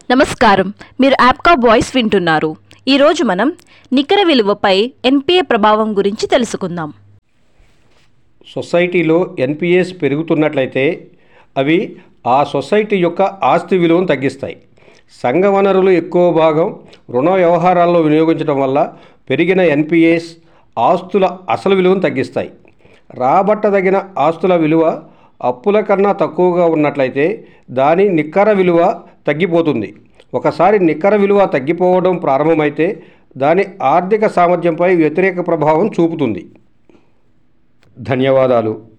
నమస్కారం మీరు యాప్కా వాయిస్ వింటున్నారు ఈరోజు మనం నికర విలువపై ఎన్పిఏ ప్రభావం గురించి తెలుసుకుందాం సొసైటీలో ఎన్పిఎస్ పెరుగుతున్నట్లయితే అవి ఆ సొసైటీ యొక్క ఆస్తి విలువను తగ్గిస్తాయి సంఘ వనరులు ఎక్కువ భాగం రుణ వ్యవహారాల్లో వినియోగించడం వల్ల పెరిగిన ఎన్పిఎస్ ఆస్తుల అసలు విలువను తగ్గిస్తాయి రాబట్టదగిన ఆస్తుల విలువ అప్పుల కన్నా తక్కువగా ఉన్నట్లయితే దాని నికర విలువ తగ్గిపోతుంది ఒకసారి నికర విలువ తగ్గిపోవడం ప్రారంభమైతే దాని ఆర్థిక సామర్థ్యంపై వ్యతిరేక ప్రభావం చూపుతుంది ధన్యవాదాలు